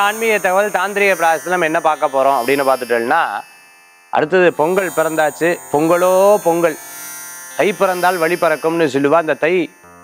ஆன்மீக தகவல் தாந்திரிக பிராயசத்தில் நம்ம என்ன பார்க்க போகிறோம் அப்படின்னு பார்த்துட்டோம்னா அடுத்தது பொங்கல் பிறந்தாச்சு பொங்கலோ பொங்கல் தை பிறந்தால் வழி பிறக்கும்னு சொல்லுவா அந்த தை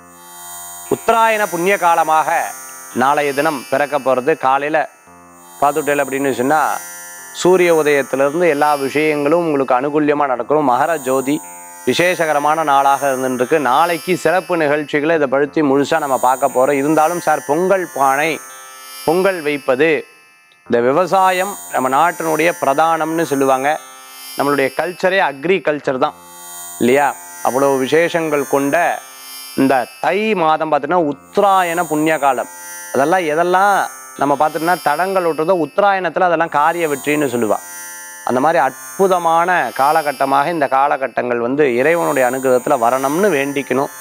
உத்தராயண புண்ணிய காலமாக நாளைய தினம் பிறக்க போகிறது காலையில் பார்த்துட்டேல் அப்படின்னு சொன்னால் சூரிய உதயத்திலிருந்து எல்லா விஷயங்களும் உங்களுக்கு அனுகூல்யமாக நடக்கணும் மகர ஜோதி விசேஷகரமான நாளாக இருந்துருக்கு நாளைக்கு சிறப்பு நிகழ்ச்சிகளை இதை படுத்தி முழுசாக நம்ம பார்க்க போகிறோம் இருந்தாலும் சார் பொங்கல் பானை பொங்கல் வைப்பது இந்த விவசாயம் நம்ம நாட்டினுடைய பிரதானம்னு சொல்லுவாங்க நம்மளுடைய கல்ச்சரே அக்ரிகல்ச்சர் தான் இல்லையா அவ்வளோ விசேஷங்கள் கொண்ட இந்த தை மாதம் பார்த்தீங்கன்னா உத்தராயண புண்ணிய காலம் அதெல்லாம் எதெல்லாம் நம்ம பார்த்துட்டோம்னா தடங்கள் விட்டுறதோ உத்தராயணத்தில் அதெல்லாம் காரிய வெற்றின்னு சொல்லுவாள் அந்த மாதிரி அற்புதமான காலகட்டமாக இந்த காலகட்டங்கள் வந்து இறைவனுடைய அனுகிரகத்தில் வரணும்னு வேண்டிக்கணும்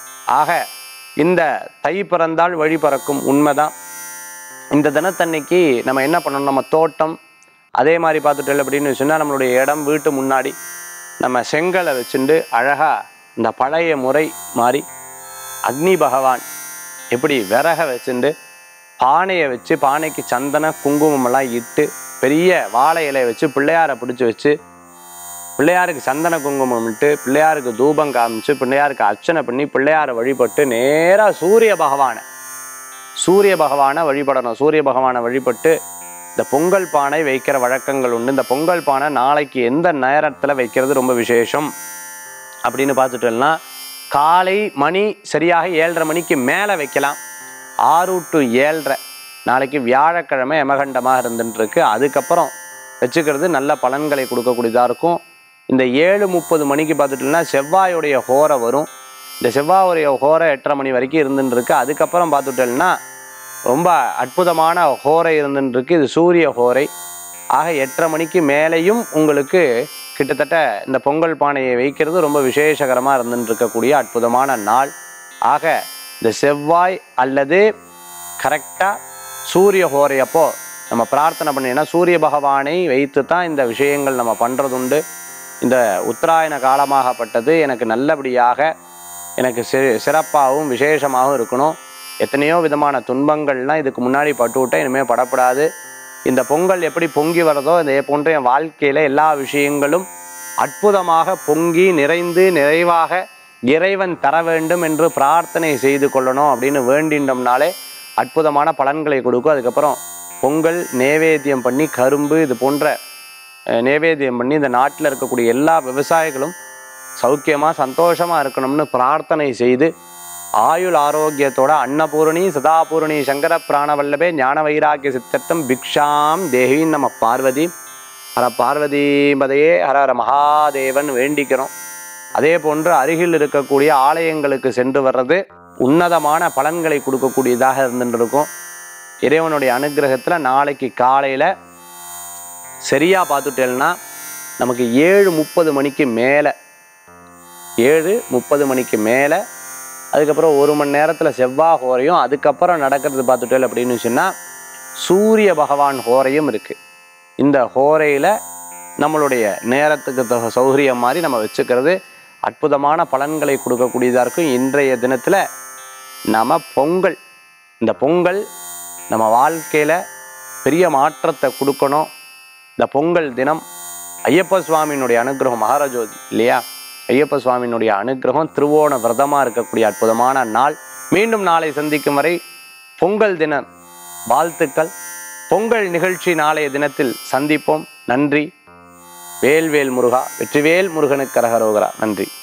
ஆக இந்த தை பிறந்தால் வழி பிறக்கும் உண்மைதான் இந்த தினத்தன்னைக்கு நம்ம என்ன பண்ணணும் நம்ம தோட்டம் அதே மாதிரி பார்த்துட்டோம் அப்படின்னு சொன்னால் நம்மளுடைய இடம் வீட்டு முன்னாடி நம்ம செங்கலை வச்சுண்டு அழகாக இந்த பழைய முறை மாதிரி அக்னி பகவான் எப்படி விறக வச்சுண்டு பானையை வச்சு பானைக்கு சந்தன குங்குமமெல்லாம் இட்டு பெரிய வாழை இலையை வச்சு பிள்ளையாரை பிடிச்சி வச்சு பிள்ளையாருக்கு சந்தன குங்குமம் இட்டு பிள்ளையாருக்கு தூபம் காமிச்சு பிள்ளையாருக்கு அர்ச்சனை பண்ணி பிள்ளையாரை வழிபட்டு நேராக சூரிய பகவானை சூரிய பகவானை வழிபடணும் சூரிய பகவானை வழிபட்டு இந்த பொங்கல் பானை வைக்கிற வழக்கங்கள் உண்டு இந்த பொங்கல் பானை நாளைக்கு எந்த நேரத்தில் வைக்கிறது ரொம்ப விசேஷம் அப்படின்னு பார்த்துட்டோம்னா காலை மணி சரியாக ஏழரை மணிக்கு மேலே வைக்கலாம் ஆறு டு ஏழரை நாளைக்கு வியாழக்கிழமை யமகண்டமாக இருந்துட்டுருக்கு அதுக்கப்புறம் வச்சுக்கிறது நல்ல பலன்களை கொடுக்கக்கூடியதாக இருக்கும் இந்த ஏழு முப்பது மணிக்கு பார்த்துட்டோம்னா செவ்வாயுடைய ஹோரை வரும் இந்த செவ்வாயுடைய ஹோரை எட்டரை மணி வரைக்கும் இருந்துட்டுருக்கு அதுக்கப்புறம் பார்த்துட்டோம்னா ரொம்ப அற்புதமான ஹோரை இருந்துட்டுருக்கு இது சூரிய ஹோரை ஆக எட்டரை மணிக்கு மேலேயும் உங்களுக்கு கிட்டத்தட்ட இந்த பொங்கல் பானையை வைக்கிறது ரொம்ப விசேஷகரமாக இருந்துட்டு இருக்கக்கூடிய அற்புதமான நாள் ஆக இந்த செவ்வாய் அல்லது கரெக்டாக சூரிய ஹோரை அப்போ நம்ம பிரார்த்தனை பண்ணினா சூரிய பகவானை வைத்து தான் இந்த விஷயங்கள் நம்ம பண்ணுறது உண்டு இந்த உத்தராயண காலமாகப்பட்டது எனக்கு நல்லபடியாக எனக்கு சி சிறப்பாகவும் விசேஷமாகவும் இருக்கணும் எத்தனையோ விதமான துன்பங்கள்லாம் இதுக்கு முன்னாடி பட்டுவிட்டேன் இனிமேல் படப்படாது இந்த பொங்கல் எப்படி பொங்கி வரதோ இதே போன்ற என் வாழ்க்கையில் எல்லா விஷயங்களும் அற்புதமாக பொங்கி நிறைந்து நிறைவாக இறைவன் தர வேண்டும் என்று பிரார்த்தனை செய்து கொள்ளணும் அப்படின்னு வேண்டின்றோம்னாலே அற்புதமான பலன்களை கொடுக்கும் அதுக்கப்புறம் பொங்கல் நேவேத்தியம் பண்ணி கரும்பு இது போன்ற அஹ், நேவேத்தியம் பண்ணி இந்த நாட்டில் இருக்கக்கூடிய எல்லா விவசாயிகளும் சௌக்கியமாக சந்தோஷமாக இருக்கணும்னு பிரார்த்தனை செய்து ஆயுள் ஆரோக்கியத்தோட அன்னபூரணி சதாபூரணி சங்கர பிராணவல்லபே ஞான வைராக்கிய சித்தர்த்தம் பிக்ஷாம் தேவின் நம்ம பார்வதி ஹர பார்வதி பதையே ஹர ஹர மகாதேவன் வேண்டிக்கிறோம் அதே போன்று அருகில் இருக்கக்கூடிய ஆலயங்களுக்கு சென்று வர்றது உன்னதமான பலன்களை கொடுக்கக்கூடியதாக இருந்துட்டு இருக்கும் இறைவனுடைய அனுகிரகத்தில் நாளைக்கு காலையில் சரியாக பார்த்துட்டேன்னா நமக்கு ஏழு முப்பது மணிக்கு மேலே ஏழு முப்பது மணிக்கு மேலே அதுக்கப்புறம் ஒரு மணி நேரத்தில் செவ்வாய் ஹோரையும் அதுக்கப்புறம் நடக்கிறது பார்த்துட்டேன் அப்படின்னு சொன்னால் சூரிய பகவான் ஹோரையும் இருக்குது இந்த ஹோரையில் நம்மளுடைய நேரத்துக்கு தக சௌகரியம் மாதிரி நம்ம வச்சுக்கிறது அற்புதமான பலன்களை கொடுக்கக்கூடியதாக இருக்கும் இன்றைய தினத்தில் நம்ம பொங்கல் இந்த பொங்கல் நம்ம வாழ்க்கையில் பெரிய மாற்றத்தை கொடுக்கணும் இந்த பொங்கல் தினம் ஐயப்ப சுவாமியினுடைய அனுகிரகம் மகாராஜோதி இல்லையா ஐயப்ப சுவாமியினுடைய அனுகிரகம் திருவோண விரதமாக இருக்கக்கூடிய அற்புதமான நாள் மீண்டும் நாளை சந்திக்கும் வரை பொங்கல் தின வாழ்த்துக்கள் பொங்கல் நிகழ்ச்சி நாளைய தினத்தில் சந்திப்போம் நன்றி வேல்வேல் முருகா வெற்றிவேல் முருகனுக்கு கரகரோகரா நன்றி